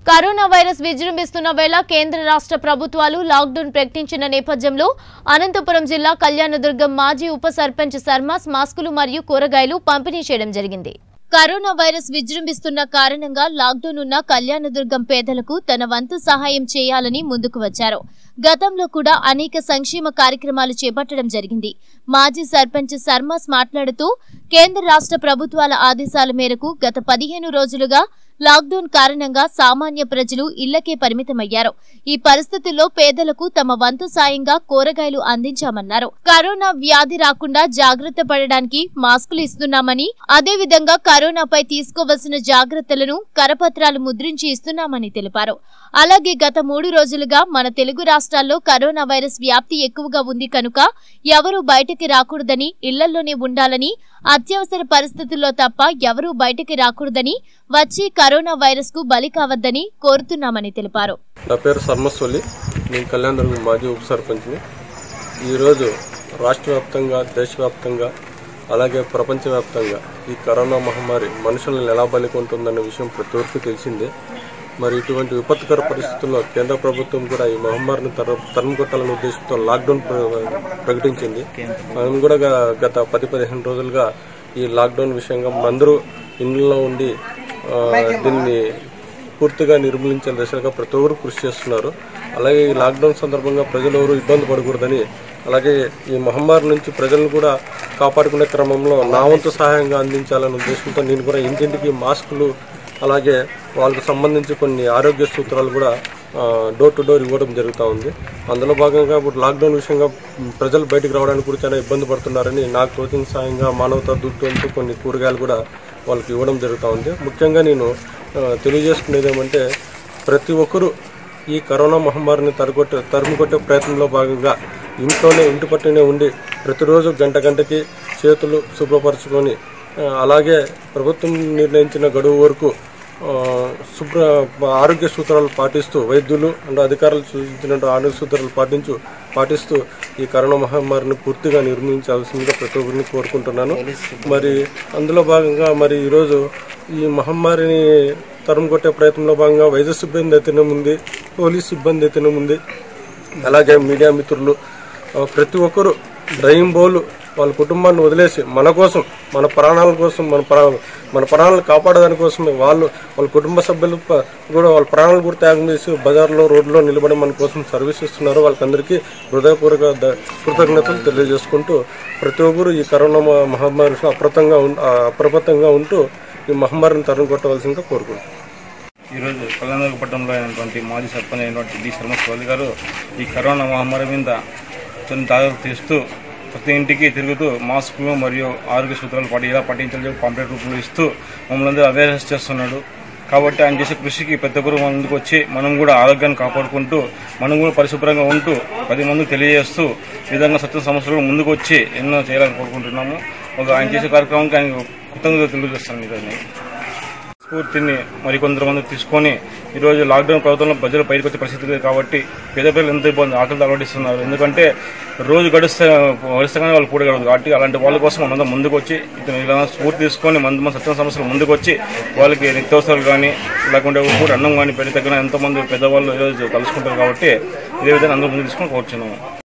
Corona virus విజృంభిస్తున్న వేళ కేంద్ర రాష్ట్ర ప్రభుత్వాలు లాక్డౌన్ ప్రకటించిన నేపథ్యంలో అనంతపురం జిల్లా కళ్యాణదుర్గం మాజీ ఉప సర్పంచ్ సర్మాస్ మాస్కులు మరియు కూరగాయలు పంపిణీ చేయడం జరిగింది కరోనా వైరస్ విజృంభిస్తున్న కారణంగా లాక్డౌన్ ఉన్న కళ్యాణదుర్గం పేదలకు తన వంతు సహాయం చేయాలని ముందుకు వచ్చారు గతంలో కూడా అనేక సంక్షేమ కార్యక్రమాలు చేపట్టడం జరిగింది మాజీ సర్పంచ్ సర్మాస్ మాట్లాడుతూ కేంద్ర రాష్ట్ర ప్రభుత్వాల ఆదేశాల మేరకు గత పదిహేను రోజులుగా లాక్డౌన్ కారణంగా సామాన్య ప్రజలు ఇళ్లకే పరిమితమయ్యారు ఈ పరిస్థితుల్లో పేదలకు తమ వంతు సాయంగా కూరగాయలు అందించామన్నారు కరోనా వ్యాధి రాకుండా జాగ్రత్త పడడానికి మాస్కులు ఇస్తున్నామని అదేవిధంగా కరోనాపై తీసుకోవలసిన జాగ్రత్తలను కరపత్రాలు ముద్రించి ఇస్తున్నామని తెలిపారు అలాగే గత మూడు రోజులుగా మన తెలుగు రాష్ట్రాల్లో కరోనా వైరస్ వ్యాప్తి ఎక్కువగా ఉంది కనుక ఎవరూ బయటికి రాకూడదని ఇళ్లలోనే ఉండాలని అత్యవసర పరిస్థితుల్లో తప్ప ఎవరూ బయటికి రాకూడదని వచ్చి కరోనా వైరస్ కు బలి కావద్దని కోరుతున్నామని తెలిపారు నా పేరు సర్మస్వలి నేను కళ్యాణదుర్గం మాజీ ఉప సర్పంచ్ని ఈరోజు రాష్ట్ర వ్యాప్తంగా దేశవ్యాప్తంగా అలాగే ప్రపంచవ్యాప్తంగా ఈ కరోనా మహమ్మారి మనుషులను ఎలా బలికొంటుందన్న విషయం ప్రతి ఒక్కరికి తెలిసిందే మరి ఇటువంటి విపత్కర పరిస్థితుల్లో కేంద్ర ప్రభుత్వం కూడా ఈ మహమ్మారిని తర తరుము కొట్టాలనే ఉద్దేశంతో లాక్డౌన్ ప్ర- ప్రకటించింది మనం కూడా గ- గత పది పదిహేను రోజులుగా ఈ లాక్డౌన్ విషయంగా అందరూ ఇంట్లో ఉండి ఆ, దీన్ని పూర్తిగా నిర్మూలించే దిశగా ప్రతి ఒక్కరు కృషి చేస్తున్నారు అలాగే ఈ లాక్డౌన్ సందర్భంగా ప్రజలు ఎవరు ఇబ్బంది పడకూడదని అలాగే ఈ మహమ్మారి నుంచి ప్రజలను కూడా కాపాడుకునే క్రమంలో నా వంతు సహాయంగా అందించాలనే ఉద్దేశంతో నేను కూడా ఇంటింటికి మాస్కులు అలాగే వాళ్ళకు సంబంధించి కొన్ని ఆరోగ్య సూత్రాలు కూడా ఆ, డోర్ టు డోర్ ఇవ్వడం జరుగుతూ ఉంది అందులో భాగంగా ఇప్పుడు లాక్డౌన్ విషయంగా మ్, ప్రజలు బయటికి రావడానికి కూడా చాలా ఇబ్బంది పడుతున్నారని నాకు తోచిన సాయంగా మానవతా దూరంతో కొన్ని కూరగాయలు కూడా వాళ్ళకి ఇవ్వడం జరుగుతూ ఉంది ముఖ్యంగా నేను ఆ, తెలియజేసుకునేది ఏమంటే ప్రతి ఒక్కరూ ఈ కరోనా మహమ్మారిని తరగొట్టే తరుము కొట్టే ప్రయత్నంలో భాగంగా ఇంట్లోనే ఇంటి పట్టునే ఉండి ప్రతిరోజు గంట గంటకి చేతులు శుభ్రపరచుకొని ఆ, అలాగే ప్రభుత్వం నిర్ణయించిన గడువు వరకు ఆ, శుభ్ర ఆరోగ్య సూత్రాలు పాటిస్తూ వైద్యులు అండ్ అధికారులు సూచించిన ఆరోగ్య సూత్రాలు పాటించు పాటిస్తూ ఈ కరోనా మహమ్మారిని పూర్తిగా నిర్మించాల్సిందిగా ప్రతి ఒక్కరిని కోరుకుంటున్నాను మరి అందులో భాగంగా మరి ఈరోజు ఈ మహమ్మారిని తరుము కొట్టే ప్రయత్నంలో భాగంగా వైద్య సిబ్బంది అయితేనే ఉంది పోలీస్ సిబ్బంది అయితేనే ఉంది అలాగే మీడియా మిత్రులు ఆ, ప్రతి ఒక్కరూ డ్రైవింగ్ వాళ్ళ కుటుంబాన్ని వదిలేసి మన కోసం మన ప్రాణాల కోసం మన ప్రాణాలు మన ప్రాణాలను కాపాడడానికి కోసమే వాళ్ళు వాళ్ళ కుటుంబ సభ్యులు ప- కూడా వాళ్ళ ప్రాణాలు కూడా త్యాగం చేసి బజార్లో రోడ్లో నిలబడి మన కోసం సర్వీస్ ఇస్తున్నారు వాళ్ళకందరికీ హృదయపూర్వక ద- కృతజ్ఞతలు తెలియజేసుకుంటూ ప్రతి ఒక్కరు ఈ కరోనా మ- మహమ్మారి అప్రతంగా ఉం- ఆ, అప్రమత్తంగా ఉంటూ ఈ మహమ్మారిని తరుము కొట్టవలసిందిగా కోరుకుంటున్నాను ఈరోజు కళ్యాణపట్నంలో అయినటువంటి మాజీ సర్పంచ్ అయినటువంటి డి శర్మ స్వామి గారు ఈ కరోనా మహమ్మారి మీద కొన్ని జాగ్రత్తలు తీస్తూ ప్రతి ఇంటికి తిరుగుతూ మాస్కులు మరియు ఆరోగ్య సూత్రాలు పాటి ఎలా పాటించాలి పాంప్లెట్ రూపంలో ఇస్తూ మమ్మల్ని అందరూ అవేర్నెస్ చేస్తున్నాడు కాబట్టి ఆయన చేసే కృషికి ప్రతి ఒక్కరు ముందుకు వచ్చి మనం కూడా ఆరోగ్యాన్ని కాపాడుకుంటూ మనం కూడా పరిశుభ్రంగా ఉంటూ పది మందికి తెలియజేస్తూ ఈ విధంగా సత్య సమస్యలు ముందుకు వచ్చి ఎన్నో చేయాలని కోరుకుంటున్నాము ఒక ఆయన చేసే కార్యక్రమానికి ఆయన కృతజ్ఞతలు తెలియజేస్తాను ఈరోజు నేను. స్ఫూర్తిని మరికొందరు మంది తీసుకొని ఈరోజు లాక్డౌన్ ప్రభుత్వంలో ప్రజలు బయటకు వచ్చే పరిస్థితి లేదు కాబట్టి పేద ప్రజలు ఎంత ఇబ్బంది ఆకలి అలవాటిస్తున్నారు ఎందుకంటే రోజు గడిస్తే గడిస్తేనే వాళ్ళు కూడగలదు కాబట్టి అలాంటి వాళ్ళ కోసం మనందరం ముందుకు వచ్చి ఇతను ఇలా స్ఫూర్తి తీసుకొని మంది మంది సత్యం సమస్యలు ముందుకు వచ్చి వాళ్ళకి నిత్యావసరాలు కానీ లేకుంటే కూడా అన్నం కానీ పెళ్లి తగ్గిన ఎంతో మంది పెద్దవాళ్ళు ఈరోజు కలుసుకుంటారు కాబట్టి ఇదే విధంగా అందరూ ముందుకు తీసుకొని కోరుచున్నాము